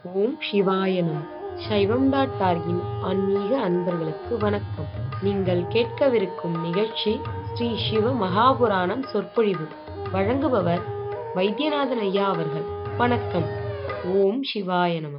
ஓம் சிவாய நம சைவம் டாட் டார்கின் ஆன்மீக அன்பர்களுக்கு வணக்கம் நீங்கள் கேட்கவிருக்கும் நிகழ்ச்சி ஸ்ரீ சிவ மகாபுராணம் சொற்பொழிவு வழங்குபவர் வைத்தியநாதன் ஐயா அவர்கள் வணக்கம் ஓம் சிவாய நம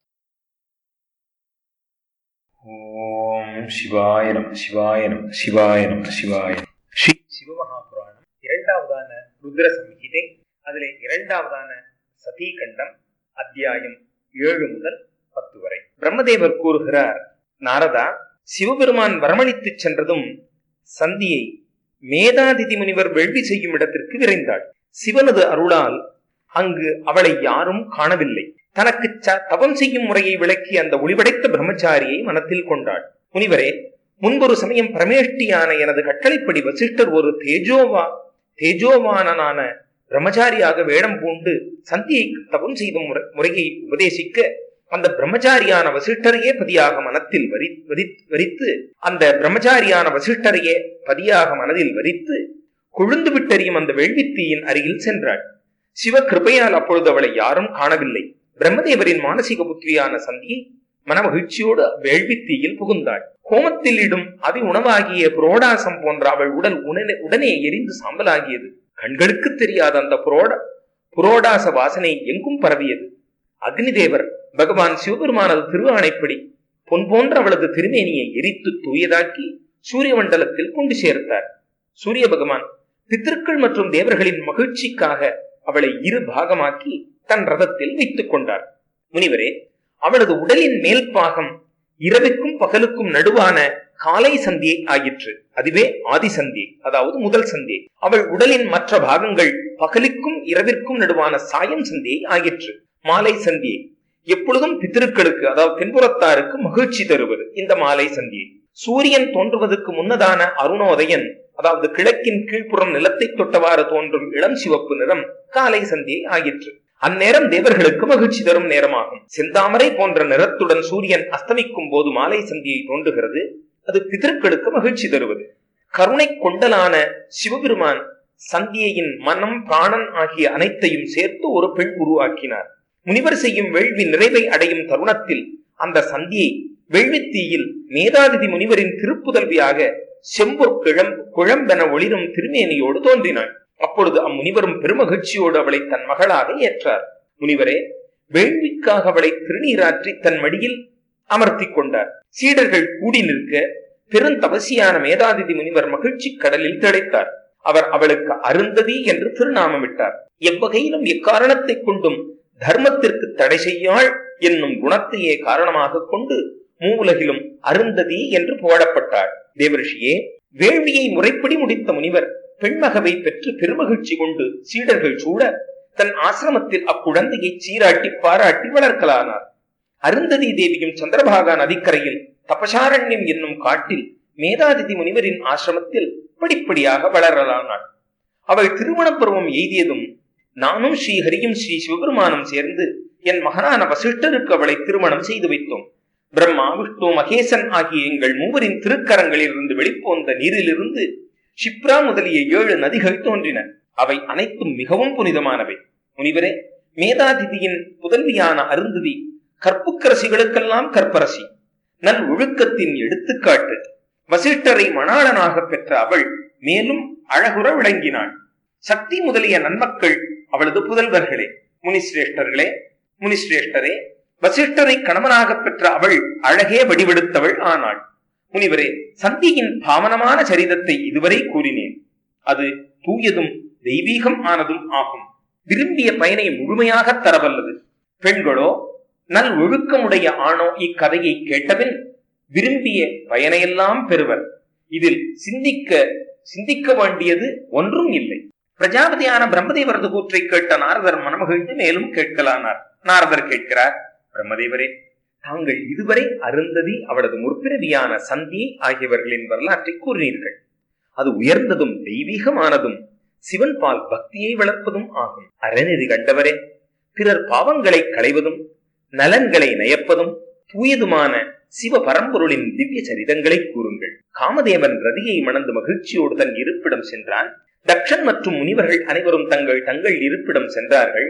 ஓம் சிவாய நம சிவாய நம சிவாய நம சிவாய நம. ஸ்ரீ சிவமகாபுராணம் இரண்டாவதான ருத்ர சம்ஹிதை அதிலே இரண்டாவதான சதீகண்டம் அத்தியாயம் ஏழு முதல் பத்து வரை பிரம்மதேவர் கூறுகிறார் நாரதா சிவபெருமான் வரமளித்துச் சென்றதும் சந்தியை மேதாதிதி முனிவர் வேள்வி செய்யும் இடத்திற்கு விரைந்தாள் சிவனது அருளால் அங்கு அவளை யாரும் காணவில்லை தனக்கு ச- தவம் செய்யும் முறையை விளக்கி அந்த ஒளிவடைத்த பிரம்மச்சாரியை மனத்தில் கொண்டாள் முனிவரே முன்பொரு சமயம் பரமேஷ்டியான எனது கட்டளைப்படி வசிஷ்டர் ஒரு தேஜோவா தேஜோவானனான பிரம்மச்சாரியாக வேடம் பூண்டு சந்தியை தவம் செய்த முறை- முறையை உபதேசிக்க அந்த பிரம்மச்சாரியான வசிஷ்டரையே பதியாக மனத்தில் வரி வரி- வரித்து அந்த பிரம்மச்சாரியான வசிஷ்டரையே பதியாக மனதில் வரித்து கொழுந்து விட்டறியும் அந்த வேள்வித்தீயின் அருகில் சென்றாள் சிவ கிருபையால் அப்பொழுது அவளை யாரும் காணவில்லை பிரம்மதேவரின் மானசீக புத்திரியான சந்தியை மனமகிழ்ச்சியோடு வேள்வித்தீயில் புகுந்தாள் கோமத்தில் இடும் அதி உணவாகிய புரோடாசம் போன்ற அவள் உடல் உடனே உடனே எரிந்து சாம்பலாகியது கண்களுக்கு தெரியாத அந்த புரோட புரோடாச வாசனை எங்கும் பரவியது அக்னிதேவர் பகவான் சிவபெருமானது திருவானைப்படி பொன் போன்ற அவளது திருமேனியை எரித்து தூயதாக்கி சூரிய மண்டலத்தில் கொண்டு சேர்த்தார் சூரிய பகவான் பித்திருக்கள் மற்றும் தேவர்களின் மகிழ்ச்சிக்காக அவளை இரு பாகமாக்கி தன் ரதத்தில் வைத்துக் கொண்டார் முனிவரே அவளது உடலின் மேல் பாகம் இரவுக்கும் பகலுக்கும் நடுவான காலை சந்தியை ஆயிற்று அதுவே ஆதி சந்தி அதாவது முதல் சந்தி அவள் உடலின் மற்ற பாகங்கள் பகலுக்கும் இரவிற்கும் நடுவான சாயம் சந்தியை ஆயிற்று மாலை சந்தியை எப்பொழுதும் பித்திருக்களுக்கு அதாவது தென்புறத்தாருக்கு மகிழ்ச்சி தருவது இந்த மாலை சந்தியை சூரியன் தோன்றுவதற்கு முன்னதான அருணோதயன் அதாவது கிழக்கின் கீழ்ப்புறம் நிலத்தை தொட்டவாறு தோன்றும் இளம் சிவப்பு நிறம் காலை சந்தியை ஆயிற்று அந்நேரம் தேவர்களுக்கு மகிழ்ச்சி தரும் நேரமாகும் செந்தாமரை போன்ற நிறத்துடன் சூரியன் அஸ்தமிக்கும் போது மாலை சந்தியை தோன்றுகிறது அது பிதர்களுக்கு மகிழ்ச்சி தருவது கருணை கொண்டலான சிவபெருமான் சந்தியையின் மனம் பிராணன் ஆகிய அனைத்தையும் சேர்த்து ஒரு பெண் உருவாக்கினார் முனிவர் செய்யும் வேள்வி நிறைவை அடையும் தருணத்தில் அந்த சந்தியை வேள்வித்தீயில் மேதாதிதி முனிவரின் திருப்புதல்வியாக செம்பொற் கிழம் குழம்பென ஒளிரும் திருமேனியோடு தோன்றினாள் அப்பொழுது அம்முனிவரும் பெருமகிழ்ச்சியோடு அவளை தன் மகளாக ஏற்றார் முனிவரே வேள்விக்காக அவளை திருநீராற்றி தன் மடியில் அமர்த்திக் கொண்டார் சீடர்கள் கூடி நிற்க பெருந்தபசியான மேதாதிதி முனிவர் மகிழ்ச்சி கடலில் திளைத்தார் அவர் அவளுக்கு அருந்ததி என்று திருநாமமிட்டார் எவ்வகையிலும் எக்காரணத்தை கொண்டும் தர்மத்திற்கு தடை செய்யாள் என்னும் குணத்தையே காரணமாக கொண்டு மூவுலகிலும் அருந்ததி என்று புகழப்பட்டாள் தேவரிஷியே வேள்வியை முறைப்படி முடித்த முனிவர் பெண்மகவை பெற்று பெருமகிழ்ச்சி கொண்டு சீடர்கள் சூழ தன் ஆசிரமத்தில் அக்குழந்தையை சீராட்டி பாராட்டி வளர்க்கலானார் அருந்ததி தேவியும் சந்திரபாகா நதிக்கரையில் தபசாரண்யம் என்னும் காட்டில் மேதாதிதி முனிவரின் ஆசிரமத்தில் படிப்படியாக வளரலானாள் அவள் திருமண பருவம் எய்தியதும் நானும் ஸ்ரீ ஹரியும் ஸ்ரீ சிவபெருமானும் சேர்ந்து என் மகனான வசிஷ்டருக்கு அவளை திருமணம் செய்து வைத்தோம் பிரம்மா விஷ்ணு மகேசன் ஆகிய எங்கள் மூவரின் திருக்கரங்களிலிருந்து வெளிப்போந்த நீரிலிருந்து ஷிப்ரா முதலிய ஏழு நதிகள் தோன்றின அவை அனைத்தும் மிகவும் புனிதமானவை முனிவரே மேதாதிதியின் புதல்வியான அருந்ததி கற்புக்கரசிகளுக்கெல்லாம் கற்பரசி நல் ஒழுக்கத்தின் எடுத்துக்காட்டு வசிஷ்டரை மணாளனாக பெற்ற அவள் மேலும் அழகுற விளங்கினாள் சக்தி முதலிய நன்மக்கள் அவளது புதல்வர்களே முனிசிரேஷ்டர்களே முனிசிரேஷ்டரே வசிஷ்டரை கணவனாக பெற்ற அவள் அழகே வடிவெடுத்தவள் ஆனாள் முனிவரே சந்தியின் பாவனமான சரிதத்தை இதுவரை கூறினேன் அது தூயதும் தெய்வீகம் ஆனதும் ஆகும் விரும்பிய பயனை முழுமையாக தரவல்லது பெண்களோ நல் ஒழுக்கமுடைய ஆணோ இக்கதையை கேட்டபின் விரும்பிய பயனையெல்லாம் பெறுவர் இதில் சிந்திக்க சிந்திக்க வேண்டியது ஒன்றும் இல்லை பிரஜாபதியான பிரம்மதேவரது கூற்றை கேட்ட நாரதர் மனமகிழ்ந்து மேலும் கேட்கலானார் நாரதர் கேட்கிறார் பிரம்மதேவரே தாங்கள் இதுவரை அருந்ததி அவளது முற்பிறவியான சந்தி ஆகியவர்களின் வரலாற்றை கூறினீர்கள் அது உயர்ந்ததும் தெய்வீகமானதும் சிவன் பால் பக்தியை வளர்ப்பதும் ஆகும் அறநெறி கண்டவரே பிறர் பாவங்களை களைவதும் நலன்களை நயப்பதும் தூயதுமான சிவ பரம்பொருளின் திவ்ய சரிதங்களை கூறுங்கள் காமதேவன் ரதியை மணந்து மகிழ்ச்சியோடு தன் இருப்பிடம் சென்றான் தக்ஷன் மற்றும் முனிவர்கள் அனைவரும் தங்கள் தங்கள் இருப்பிடம் சென்றார்கள்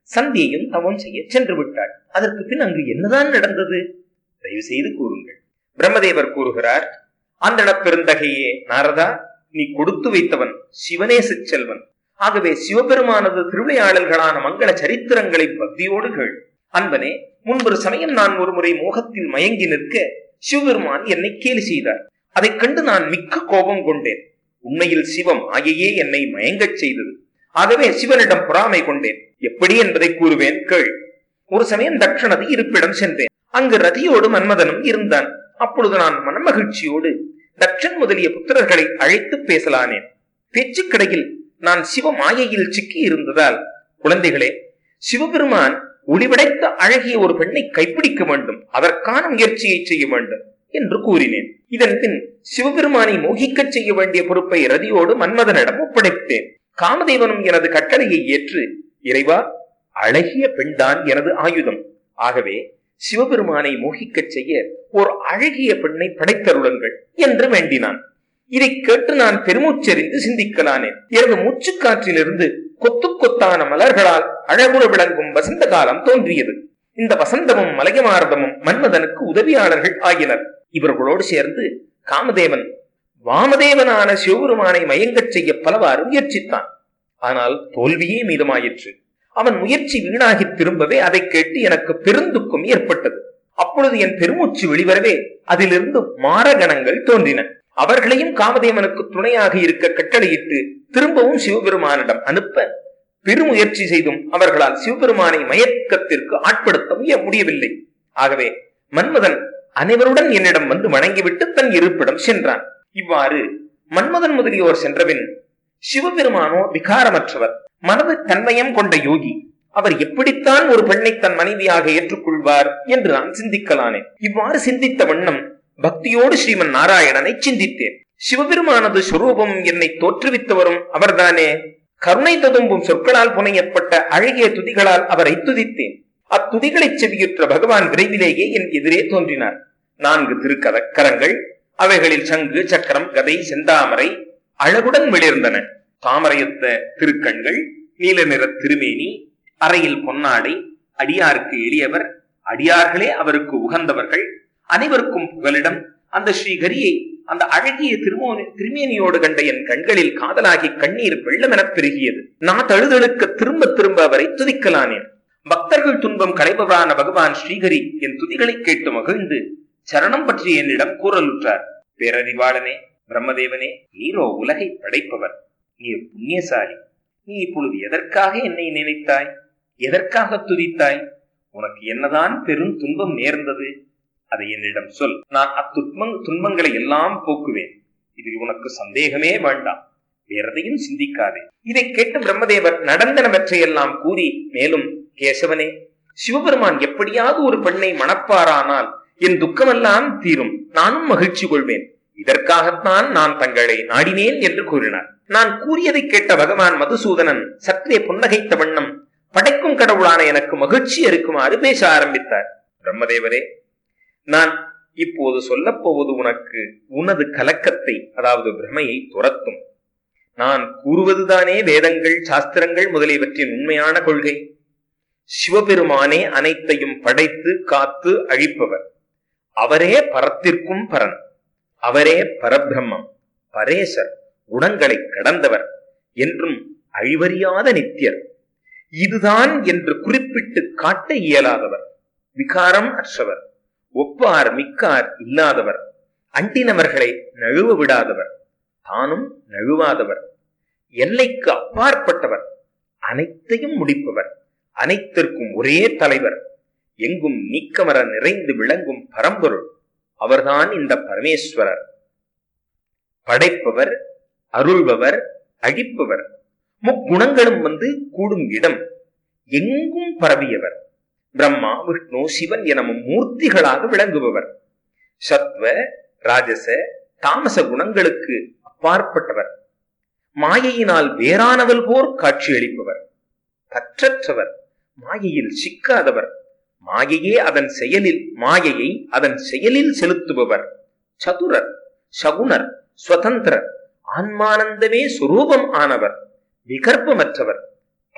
சந்தியையும் தவம் செய்ய சென்று விட்டாள் அதற்கு பின் அங்கு என்னதான் நடந்தது தயவு செய்து கூறுங்கள் பிரம்மதேவர் கூறுகிறார் அந்தன பெருந்தகையே நாரதா நீ கொடுத்து வைத்தவன் சிவனேச செல்வன் ஆகவே சிவபெருமானது திருவிளையாடல்களான மங்கள சரித்திரங்களை பக்தியோடு கேள் அன்பனே முன்பொரு சமயம் நான் ஒரு முறை மோகத்தில் மயங்கி நிற்க சிவபெருமான் என்னை கேலி செய்தார் அதைக் கண்டு நான் மிக்க கோபம் கொண்டேன் உண்மையில் சிவம் ஆகையே என்னை மயங்கச் செய்தது ஆகவே சிவனிடம் பொறாமை கொண்டேன் எப்படி என்பதை கூறுவேன் கேள் ஒரு சமயம் தட்சணது இருப்பிடம் சென்றேன் அங்கு ரதியோடு மன்மதனும் இருந்தான் அப்பொழுது நான் மனமகிழ்ச்சியோடு தட்சன் முதலிய புத்திரர்களை அழைத்து பேசலானேன் பேச்சுக்கடையில் நான் சிவ மாயையில் சிக்கி இருந்ததால் குழந்தைகளே சிவபெருமான் ஒளிவடைத்த அழகிய ஒரு பெண்ணை கைப்பிடிக்க வேண்டும் அதற்கான முயற்சியை செய்ய வேண்டும் என்று கூறினேன் இதன் பின் சிவபெருமானை மோகிக்கச் செய்ய வேண்டிய பொறுப்பை ரதியோடு மன்மதனிடம் ஒப்படைத்தேன் காமதேவனும் எனது கட்டளையை ஏற்று இறைவா அழகிய பெண்தான் எனது ஆயுதம் ஆகவே சிவபெருமானை மோகிக்கச் செய்ய ஒரு அழகிய பெண்ணை படைத்தருளுங்கள் என்று வேண்டினான் இதை கேட்டு நான் பெருமூச்செறிந்து சிந்திக்கலானேன் எனது மூச்சுக்காற்றிலிருந்து கொத்து கொத்தான மலர்களால் அழகுற விளங்கும் வசந்த காலம் தோன்றியது இந்த வசந்தமும் மலையமாரதமும் மன்மதனுக்கு உதவியாளர்கள் ஆகினர் இவர்களோடு சேர்ந்து காமதேவன் வாமதேவனான சிவபெருமானை மயங்கச் செய்ய பலவாறு முயற்சித்தான் ஆனால் தோல்வியே மீதமாயிற்று அவன் முயற்சி வீணாகி திரும்பவே அதை கேட்டு எனக்கு பெருந்துக்கம் ஏற்பட்டது அப்பொழுது என் பெருமூச்சு வெளிவரவே அதிலிருந்து மாரகணங்கள் தோன்றின அவர்களையும் காமதேவனுக்கு துணையாக இருக்க கட்டளையிட்டு திரும்பவும் சிவபெருமானிடம் அனுப்ப பெருமுயற்சி செய்தும் அவர்களால் சிவபெருமானை மயக்கத்திற்கு ஆட்படுத்த முய- முடியவில்லை ஆகவே மன்மதன் அனைவருடன் என்னிடம் வந்து வணங்கிவிட்டு தன் இருப்பிடம் சென்றான் இவ்வாறு மன்மதன் முதலியோர் சென்றபின் சிவபெருமானோ விகாரமற்றவர் மனது தன்மயம் கொண்ட யோகி அவர் எப்படித்தான் ஒரு பெண்ணை தன் மனைவியாக ஏற்றுக்கொள்வார் என்று நான் சிந்திக்கலானேன் இவ்வாறு சிந்தித்த வண்ணம் பக்தியோடு ஸ்ரீமன் நாராயணனை சிந்தித்தேன் சிவபெருமானது சுரூபம் என்னை தோற்றுவித்தவரும் அவர்தானே கருணை ததும்பும் சொற்களால் புனையப்பட்ட அழகிய துதிகளால் அவரை துதித்தேன் அத்துதிகளைச் செவியுற்ற பகவான் விரைவிலேயே என் எதிரே தோன்றினார் நான்கு திருக்கர கரங்கள் அவைகளில் சங்கு சக்கரம் கதை செந்தாமரை அழகுடன் மிளிர்ந்தன தாமரையொத்த திருக்கண்கள் நீல நிற திருமேனி அறையில் பொன்னாடை அடியாருக்கு எளியவர் அடியார்களே அவருக்கு உகந்தவர்கள் அனைவருக்கும் புகலிடம் அந்த ஸ்ரீஹரியை அந்த அழகிய திருமோனி திருமேனியோடு கண்ட என் கண்களில் காதலாகி கண்ணீர் வெள்ளமெனப் பெருகியது நான் தழுதழுக்க திரும்ப திரும்ப அவரை துதிக்கலானேன் பக்தர்கள் துன்பம் களைபவரான பகவான் ஸ்ரீஹரி என் துதிகளை கேட்டு மகிழ்ந்து சரணம் பற்றி என்னிடம் கூறலுற்றார் பேரறிவாளனே பிரம்மதேவனே நீரோ உலகை படைப்பவர் நீர் புண்ணியசாலி நீ இப்பொழுது எதற்காக என்னை நினைத்தாய் எதற்காக துதித்தாய் உனக்கு என்னதான் பெரும் துன்பம் நேர்ந்தது அதை என்னிடம் சொல் நான் அத்துன்பங் துன்பங்களை எல்லாம் போக்குவேன் இதில் உனக்கு சந்தேகமே வேண்டாம் வேறதையும் சிந்திக்காதே இதை கேட்டு பிரம்மதேவர் நடந்தனவற்றையெல்லாம் கூறி மேலும் கேசவனே சிவபெருமான் எப்படியாவது ஒரு பெண்ணை மணப்பாரானால் என் துக்கமெல்லாம் தீரும் நானும் மகிழ்ச்சி கொள்வேன் இதற்காகத்தான் நான் தங்களை நாடினேன் என்று கூறினார் நான் கூறியதை கேட்ட பகவான் மதுசூதனன் சற்றே புன்னகைத்த வண்ணம் படைக்கும் கடவுளான எனக்கு மகிழ்ச்சி இருக்குமாறு பேச ஆரம்பித்தார் பிரம்மதேவரே நான் இப்போது சொல்லப் போவது உனக்கு உனது கலக்கத்தை அதாவது பிரமையை துரத்தும் நான் கூறுவதுதானே வேதங்கள் சாஸ்திரங்கள் முதலியவற்றின் உண்மையான கொள்கை சிவபெருமானே அனைத்தையும் படைத்து காத்து அழிப்பவர் அவரே பரத்திற்கும் பரன் அவரே பரபிரம்மம் பரேசர் குணங்களை கடந்தவர் என்றும் அழிவறியாத நித்தியர் இதுதான் என்று குறிப்பிட்டு காட்ட இயலாதவர் விகாரம் அற்றவர் ஒப்பார் மிக்கார் இல்லாதவர் அண்டினவர்களை நழுவ விடாதவர் தானும் நழுவாதவர் எல்லைக்கு அப்பாற்பட்டவர் அனைத்தையும் முடிப்பவர் அனைத்திற்கும் ஒரே தலைவர் எங்கும் நீக்கமர நிறைந்து விளங்கும் பரம்பொருள் அவர்தான் இந்த பரமேஸ்வரர் படைப்பவர் அருள்பவர் அழிப்பவர் முக்குணங்களும் வந்து கூடும் இடம் எங்கும் பரவியவர் பிரம்மா விஷ்ணு சிவன் என மூர்த்திகளாக விளங்குபவர் சத்வ ராஜச தாமச குணங்களுக்கு அப்பாற்பட்டவர் மாயையினால் வேறானவள் போர் காட்சியளிப்பவர் பற்றற்றவர் மாயையில் சிக்காதவர் மாயையே அதன் செயலில் மாயையை அதன் செயலில் செலுத்துபவர் சதுரர் சகுணர் சுதந்திரர் ஆன்மானந்தமே சுரூபம் ஆனவர் விகற்பமற்றவர்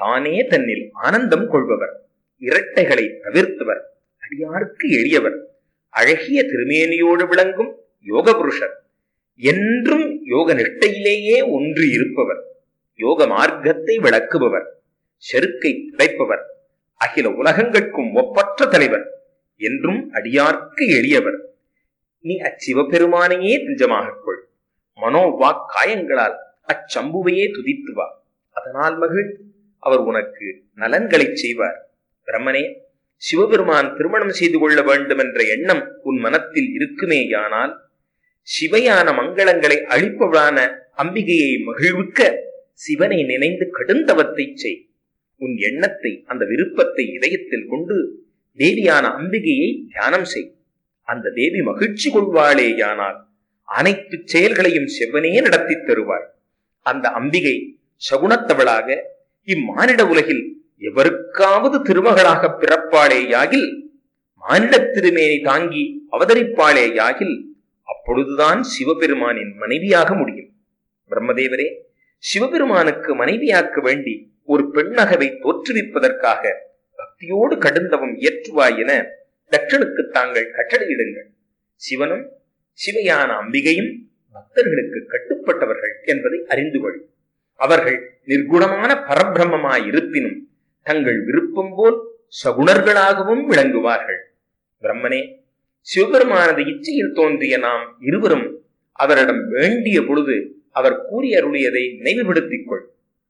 தானே தன்னில் ஆனந்தம் கொள்பவர் இரட்டைகளை தவிர்த்தவர் அடியாருக்கு எளியவர் அழகிய திருமேனியோடு விளங்கும் யோக புருஷர் என்றும் யோக நிஷ்டையிலேயே ஒன்று இருப்பவர் யோக மார்க்கத்தை விளக்குபவர் செருக்கை துடைப்பவர் அகில உலகங்கட்கும் ஒப்பற்ற தலைவர் என்றும் அடியார்க்கு எளியவர் நீ அச்சிவபெருமானையே தஞ்சமாகக் கொள் மனோவாக் காயங்களால் அச்சம்புவையே துதித்து வா அதனால் மகிழ்ந்து அவர் உனக்கு நலன்களைச் செய்வார் பிரம்மனே சிவபெருமான் திருமணம் செய்து கொள்ள வேண்டும் என்ற எண்ணம் உன் மனத்தில் இருக்குமேயானால் சிவையான மங்களங்களை அழிப்பவளான அம்பிகையை மகிழ்விக்க சிவனை நினைந்து கடுந்தவத்தை செய் உன் எண்ணத்தை அந்த விருப்பத்தை இதயத்தில் கொண்டு தேவியான அம்பிகையை தியானம் செய் அந்த தேவி மகிழ்ச்சி கொள்வாளேயானால் அனைத்து செயல்களையும் செவ்வனே நடத்தி தருவாள் அந்த அம்பிகை சகுனத்தவளாக இம்மானிட உலகில் எவருக்காவது திருமகளாக பிறப்பாளேயாகில் மானிட திருமேனி தாங்கி அவதரிப்பாளேயாகில் அப்பொழுதுதான் சிவபெருமானின் மனைவியாக முடியும் பிரம்மதேவரே சிவபெருமானுக்கு மனைவியாக்க வேண்டி ஒரு பெண்ணகவை தோற்றுவிப்பதற்காக பக்தியோடு கடுந்தவம் இயற்றுவாய் என தட்சனுக்கு தாங்கள் கட்டளையிடுங்கள் சிவனும் சிவையான அம்பிகையும் பக்தர்களுக்கு கட்டுப்பட்டவர்கள் என்பதை அறிந்து கொள் அவர்கள் நிர்குணமான பரபிரம்மமாய் இருப்பினும் தங்கள் விருப்பம் போல் சகுணர்களாகவும் விளங்குவார்கள் பிரம்மனே சிவபெருமானது இச்சையில் தோன்றிய நாம் இருவரும் அவரிடம் வேண்டிய பொழுது அவர் கூறி அருளியதை நினைவுபடுத்திக் கொள்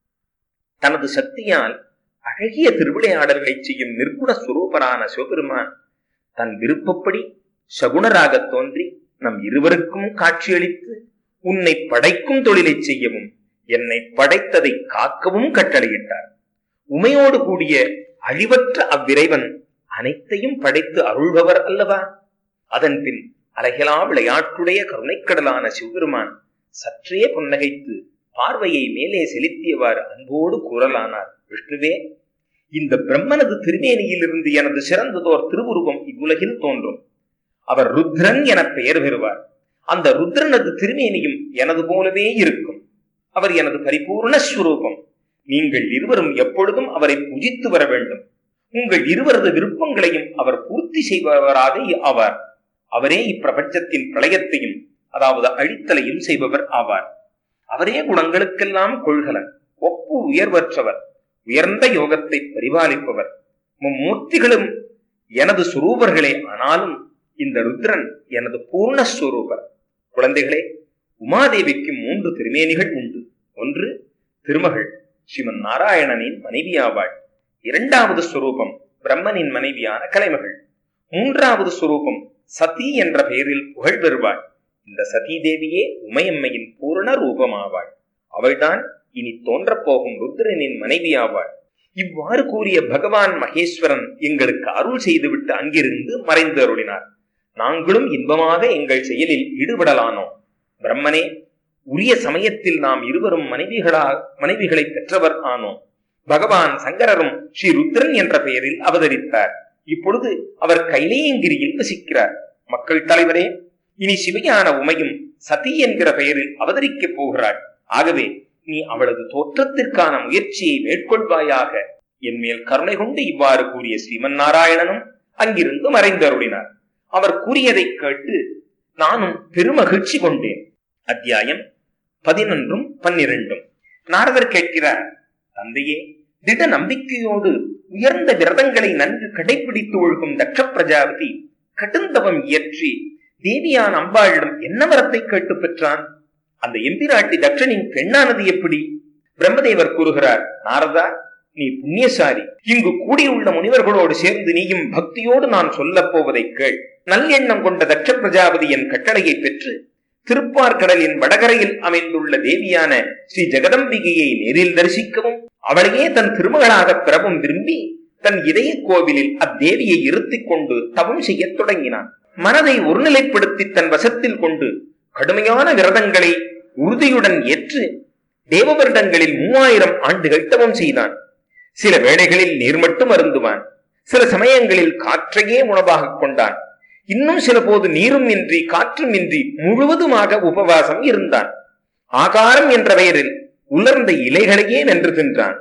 தனது சக்தியால் அழகிய திருவிளையாடல்களை செய்யும் நிர்குண சுரூபரான சிவபெருமான் தன் விருப்பப்படி சகுணராக தோன்றி நம் இருவருக்கும் காட்சியளித்து உன்னை படைக்கும் தொழிலை செய்யவும் என்னை படைத்ததை காக்கவும் கட்டளையிட்டார் உமையோடு கூடிய அழிவற்ற அவ்விரைவன் அனைத்தையும் படைத்து அருள்பவர் அல்லவா அதன் பின் அலைகளா விளையாட்டுடைய கருணைக்கடலான சிவபெருமான் சற்றே புன்னகைத்து பார்வையை மேலே செலுத்தியவாறு அன்போடு கூறலானார் விஷ்ணுவே இந்த பிரம்மனது திருமேனியிலிருந்து எனது சிறந்ததோர் திருவுருவம் இவ்வுலகில் தோன்றும் அவர் ருத்ரன் என பெயர் பெறுவார் அந்த ருத்ரனது திருமேனியும் எனது போலவே இருக்கும் அவர் எனது பரிபூர்ண ஸ்வரூபம் நீங்கள் இருவரும் எப்பொழுதும் அவரை பூஜித்து வர வேண்டும் உங்கள் இருவரது விருப்பங்களையும் அவர் பூர்த்தி செய்பவராக ஆவார் அவரே இப்பிரபஞ்சத்தின் பிரளயத்தையும் அதாவது அழித்தலையும் செய்பவர் ஆவார் அவரே குணங்களுக்கெல்லாம் கொள்கலன் ஒப்பு உயர்வற்றவர் உயர்ந்த யோகத்தை பரிபாலிப்பவர் மும்மூர்த்திகளும் எனது சுரூபர்களே ஆனாலும் இந்த ருத்ரன் எனது பூர்ணஸ்வரூபர் குழந்தைகளே உமாதேவிக்கு மூன்று திருமேனிகள் உண்டு ஒன்று திருமகள் ஸ்ரீமன் நாராயணனின் மனைவியாவாள் இரண்டாவது ஸ்வரூபம் பிரம்மனின் மனைவியான கலைமகள் மூன்றாவது ஸ்வரூபம் சதி என்ற பெயரில் புகழ் பெறுவாள் இந்த சதி தேவியே உமையம்மையின் பூரண ரூபமாவாள் அவள்தான் இனி தோன்றப் போகும் ருத்ரனின் மனைவியாவாள் இவ்வாறு கூறிய பகவான் மகேஸ்வரன் எங்களுக்கு அருள் செய்துவிட்டு அங்கிருந்து மறைந்து அருளினார் நாங்களும் இன்பமாக எங்கள் செயலில் ஈடுபடலானோம் பிரம்மனே உரிய சமயத்தில் நாம் இருவரும் மனைவிகளா மனைவிகளை பெற்றவர் ஆனோம் பகவான் சங்கரரும் ஸ்ரீ ருத்ரன் என்ற பெயரில் அவதரித்தார் இப்பொழுது அவர் கைலேயங்கிரியில் வசிக்கிறார் மக்கள் தலைவரே இனி சிவையான உமையும் சதி என்கிற பெயரில் அவதரிக்கப் போகிறாள் ஆகவே நீ அவளது தோற்றத்திற்கான முயற்சியை மேற்கொள்வாயாக என் மேல் கருணை கொண்டு இவ்வாறு கூறிய ஸ்ரீமன் நாராயணனும் அங்கிருந்து மறைந்தருளினார் அவர் கூறியதை கேட்டு நானும் பெருமகிழ்ச்சி கொண்டேன் அத்தியாயம் பதினொன்றும் பன்னிரண்டும் நாரதர் கேட்கிறார் தந்தையே திட நம்பிக்கையோடு உயர்ந்த விரதங்களை நன்கு கடைபிடித்து ஒழுகும் தட்ச பிரஜாபதி கடுந்தவம் இயற்றி தேவியான அம்பாளிடம் என்ன வரத்தை கேட்டு பெற்றான் அந்த எம்பிராட்டி தட்சனின் பெண்ணானது எப்படி பிரம்மதேவர் கூறுகிறார் நாரதா நீ புண்ணியசாரி இங்கு கூடியுள்ள முனிவர்களோடு சேர்ந்து நீயும் பக்தியோடு நான் சொல்லப் போவதை கேள் நல்லெண்ணம் கொண்ட தட்ச பிரஜாபதி என் கட்டளையை பெற்று திருப்பார்கடலின் வடகரையில் அமைந்துள்ள தேவியான ஸ்ரீ ஜெகதம்பிகையை நேரில் தரிசிக்கவும் அவளையே தன் திருமகளாக பெறவும் விரும்பி தன் இதய கோவிலில் அத்தேவியை இருத்திக் கொண்டு தவம் செய்யத் தொடங்கினான் மனதை ஒருநிலைப்படுத்தி தன் வசத்தில் கொண்டு கடுமையான விரதங்களை உறுதியுடன் ஏற்று தேவ வருடங்களில் மூவாயிரம் ஆண்டுகள் தவம் செய்தான் சில வேளைகளில் நீர் மட்டும் அருந்துவான் சில சமயங்களில் காற்றையே உணவாக கொண்டான் இன்னும் சில போது நீரும் இன்றி காற்றும் இன்றி முழுவதுமாக உபவாசம் இருந்தான் ஆகாரம் என்ற பெயரில் உலர்ந்த இலைகளையே வென்று தின்றான்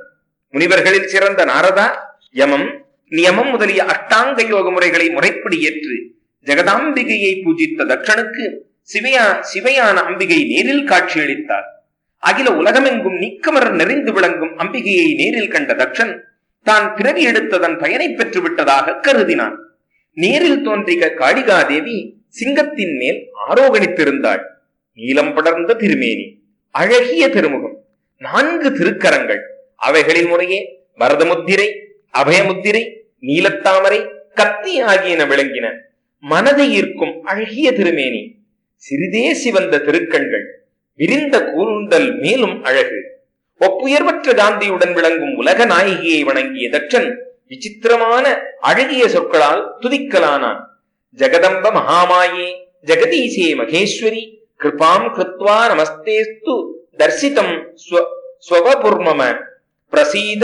முனிவர்களில் சிறந்த நாரதா யமம் நியமம் முதலிய அஷ்டாங்க யோக முறைகளை முறைப்படி ஏற்று ஜெகதாம்பிகையை பூஜித்த தட்சனுக்கு சிவையா சிவையான அம்பிகை நேரில் காட்சியளித்தார் அகில உலகமெங்கும் நீக்கமர நிறைந்து விளங்கும் அம்பிகையை நேரில் கண்ட தக்ஷன் தான் பிறவி எடுத்ததன் பயனை பெற்று விட்டதாக கருதினான் நேரில் தோன்றிய காளிகாதேவி சிங்கத்தின் மேல் ஆரோகணித்திருந்தாள் நீலம் படர்ந்த திருமேனி அழகிய திருமுகம் நான்கு திருக்கரங்கள் அவைகளில் முறையே வரதமுத்திரை அபயமுத்திரை நீலத்தாமரை கத்தி ஆகியன விளங்கின மனதை ஈர்க்கும் அழகிய திருமேனி சிறிதே சிவந்த திருக்கண்கள் விரிந்த கூந்தல் மேலும் அழகு ஒப்புயர்வற்ற காந்தியுடன் விளங்கும் உலக நாயகியை வணங்கிய தட்சன் விசித்திரமான அழகிய சொற்களால் துதிக்கலானான் ஜெகதம்ப மகாமாயே ஜெகதீசே மகேஸ்வரி கிருபாம் கிருத்வா நமஸ்தேஸ்து தர்சிதம் ஸ்வ- ஸ்வவபுர்மம பிரசீத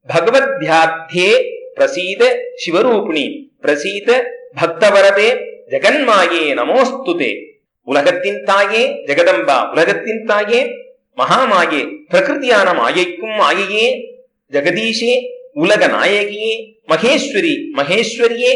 பகவத்யாத்தே பிரசீத சிவரூபிணி பிரசீத பக்தவரதே ஜெகன்மாயே நமோஸ்துதே உலகத்தின் தாயே ஜெகதம்பா உலகத்தின் தாயே மகாமாயே பிரகிருதியான மாயைக்கும் மாயையே ஜெகதீஷே உலக நாயகியே மகேஸ்வரி மகேஸ்வரியே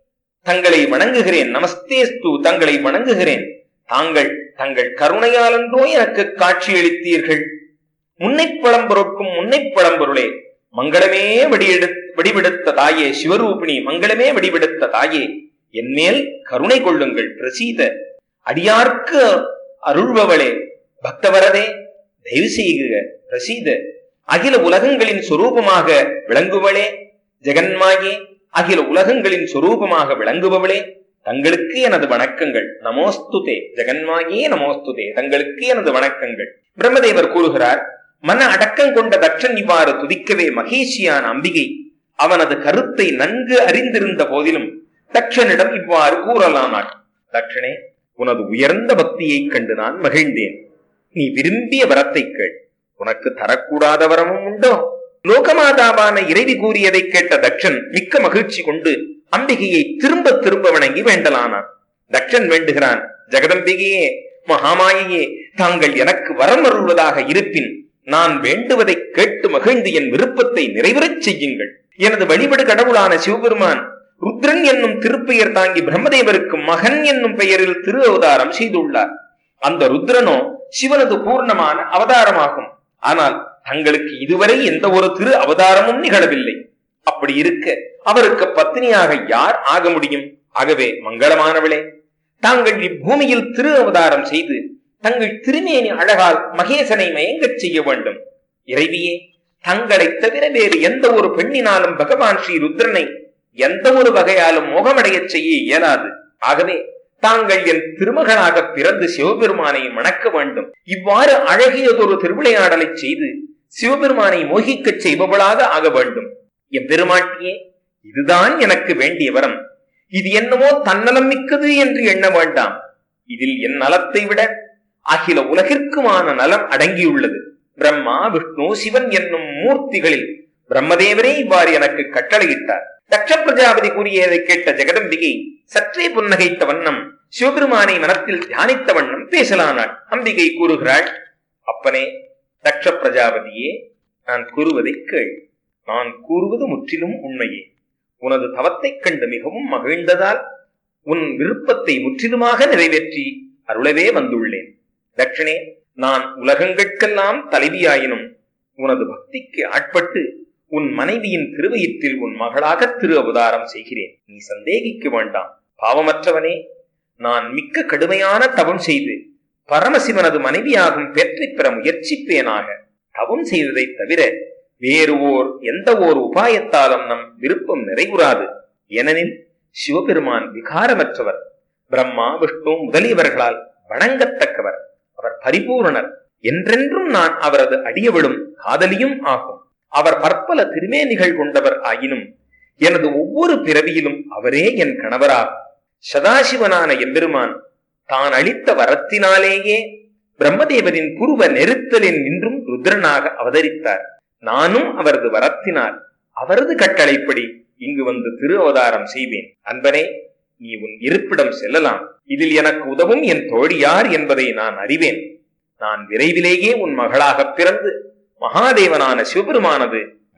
தங்களை வணங்குகிறேன் நமஸ்தேஸ்து தங்களை வணங்குகிறேன் தாங்கள் தங்கள் கருணையாலன்றோ எனக்கு காட்சியளித்தீர்கள் முன்னைப் பழம்பொருட்கும் முன்னைப் பழம்பொருளே மங்களமே வெடியெடு வெடிவிடுத்த தாயே சிவரூபிணி மங்களமே வெடிவிடுத்த தாயே என்மேல் கருணை கொள்ளுங்கள் பிரசீத அடியார்க்கு அருள்பவளே பக்தவரதே தயவு செய்க பிரசீத அகில உலகங்களின் சொரூபமாக விளங்குவளே ஜெகன்மாயே அகில உலகங்களின் சொரூபமாக விளங்குபவளே தங்களுக்கு எனது வணக்கங்கள் நமோஸ்துதே ஜெகன்மாயே நமோஸ்துதே தங்களுக்கு எனது வணக்கங்கள் பிரம்மதேவர் கூறுகிறார் மன அடக்கம் கொண்ட தட்சன் இவ்வாறு துதிக்கவே மகேஷியான அம்பிகை அவனது கருத்தை நன்கு அறிந்திருந்த போதிலும் தட்சனிடம் இவ்வாறு கூறலானாள் தட்சனே உனது உயர்ந்த பக்தியைக் கண்டு நான் மகிழ்ந்தேன் நீ விரும்பிய வரத்தை கேள் உனக்கு தரக்கூடாத வரமும் உண்டோ லோகமாதாவான இறைவி கூறியதை கேட்ட தக்ஷன் மிக்க மகிழ்ச்சி கொண்டு அம்பிகையை திரும்ப திரும்ப வணங்கி வேண்டலானான் தக்ஷன் வேண்டுகிறான் ஜெகதம்பிகையே மகாமாயையே தாங்கள் எனக்கு வரம் அருள்வதாக இருப்பின் நான் வேண்டுவதை கேட்டு மகிழ்ந்து என் விருப்பத்தை நிறைவேறச் செய்யுங்கள் எனது வழிபடு கடவுளான சிவபெருமான் ருத்ரன் என்னும் திருப்பெயர் தாங்கி பிரம்மதேவருக்கு மகன் என்னும் பெயரில் திரு அவதாரம் செய்துள்ளார் அந்த ருத்ரனோ சிவனது பூர்ணமான அவதாரமாகும் ஆனால் தங்களுக்கு இதுவரை எந்த ஒரு திரு அவதாரமும் நிகழவில்லை அப்படி இருக்க அவருக்கு பத்தினியாக யார் ஆக முடியும் ஆகவே மங்களமானவளே தாங்கள் இப்பூமியில் திரு அவதாரம் செய்து தங்கள் திருமேனி அழகால் மகேசனை மயங்கச் செய்ய வேண்டும் இறைவியே தங்களை தவிர வேறு எந்த ஒரு பெண்ணினாலும் பகவான் ஸ்ரீ ருத்ரனை எந்த ஒரு வகையாலும் மோகமடையச் செய்ய இயலாது ஆகவே தாங்கள் என் திருமகனாக பிறந்து சிவபெருமானை மணக்க வேண்டும் இவ்வாறு அழகியதொரு திருவிளையாடலை செய்து சிவபெருமானை மோகிக்கச் செய்பவளாக ஆக வேண்டும் என் பெருமாட்டியே இதுதான் எனக்கு வேண்டிய வரம் இது என்னவோ தன்னலம் மிக்கது என்று எண்ண வேண்டாம் இதில் என் நலத்தை விட அகில உலகிற்குமான நலம் அடங்கியுள்ளது பிரம்மா விஷ்ணு சிவன் என்னும் மூர்த்திகளில் பிரம்மதேவரே இவ்வாறு எனக்கு கட்டளையிட்டார் தட்ச பிரஜாபதி கூறியதை கேட்ட ஜெகதம்பிகை சற்றே புன்னகைத்த வண்ணம் சிவபெருமானை மனத்தில் தியானித்த வண்ணம் பேசலானாள் அம்பிகை கூறுகிறாள் அப்பனே தட்ச பிரஜாபதியே நான் கூறுவதை கேள் நான் கூறுவது முற்றிலும் உண்மையே உனது தவத்தைக் கண்டு மிகவும் மகிழ்ந்ததால் உன் விருப்பத்தை முற்றிலுமாக நிறைவேற்றி அருளவே வந்துள்ளேன் தட்சணே நான் உலகங்கட்கெல்லாம் தலைவியாயினும் உனது பக்திக்கு ஆட்பட்டு உன் மனைவியின் திருவயிற்றில் உன் மகளாக திரு அவதாரம் செய்கிறேன் நீ சந்தேகிக்க வேண்டாம் பாவமற்றவனே நான் மிக்க கடுமையான தவம் செய்து பரமசிவனது மனைவியாகும் பெற்றை பெற முயற்சிப்பேனாக தவம் செய்ததை தவிர வேறு ஓர் எந்த ஓர் உபாயத்தாலும் நம் விருப்பம் நிறைவுறாது ஏனெனில் சிவபெருமான் விகாரமற்றவர் பிரம்மா விஷ்ணு முதலியவர்களால் வணங்கத்தக்கவர் அவர் பரிபூரணர் என்றென்றும் நான் அவரது அடியவிடும் காதலியும் ஆகும் அவர் பற்பல திருமேனிகள் கொண்டவர் ஆயினும் எனது ஒவ்வொரு பிறவியிலும் அவரே என் கணவராகும் சதாசிவனான எம்பெருமான் தான் அளித்த வரத்தினாலேயே பிரம்மதேவரின் புருவ நெருத்தலில் நின்றும் ருத்ரனாக அவதரித்தார் நானும் அவரது வரத்தினால் அவரது கட்டளைப்படி இங்கு வந்து திரு அவதாரம் செய்வேன் அன்பனே நீ உன் இருப்பிடம் செல்லலாம் இதில் எனக்கு உதவும் என் தோழி யார் என்பதை நான் அறிவேன் நான் விரைவிலேயே உன் மகளாக பிறந்து மகாதேவனான சிவபெருமானது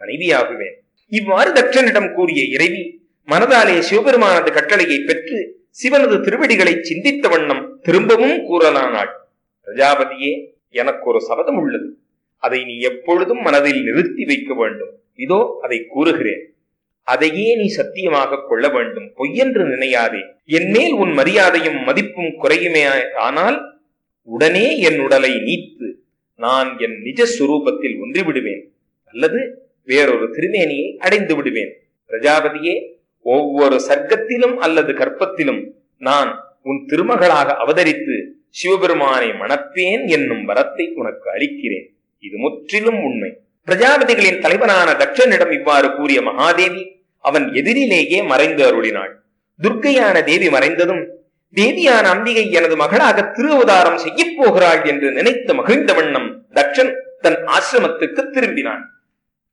மனைவியாகுவேன் இவ்வாறு தட்சனிடம் கூறிய இறைவி மனதாலே சிவபெருமானது கட்டளையை பெற்று சிவனது திருவடிகளை சிந்தித்த வண்ணம் திரும்பவும் கூறலானாள் பிரஜாபதியே எனக்கு ஒரு சபதம் உள்ளது அதை நீ எப்பொழுதும் மனதில் நிறுத்தி வைக்க வேண்டும் இதோ அதை கூறுகிறேன் அதையே நீ சத்தியமாக கொள்ள வேண்டும் பொய்யென்று நினையாதே என் மேல் உன் மரியாதையும் மதிப்பும் குறையுமே ஆனால் உடனே என் உடலை நீத்து நான் என் நிஜ சுரூபத்தில் ஒன்றி விடுவேன் அல்லது வேறொரு திருமேனியை அடைந்து விடுவேன் பிரஜாபதியே ஒவ்வொரு சர்க்கத்திலும் அல்லது கற்பத்திலும் நான் உன் திருமகளாக அவதரித்து சிவபெருமானை மணப்பேன் என்னும் வரத்தை உனக்கு அளிக்கிறேன் இது முற்றிலும் உண்மை பிரஜாபதிகளின் தலைவனான தட்சனிடம் இவ்வாறு கூறிய மகாதேவி அவன் எதிரிலேயே மறைந்து அருளினாள் துர்க்கையான தேவி மறைந்ததும் தேவியான அம்பிகை எனது மகளாக திருவதாரம் செய்யப் போகிறாள் என்று நினைத்து மகிழ்ந்த வண்ணம் தட்சன் தன் ஆசிரமத்துக்கு திரும்பினான்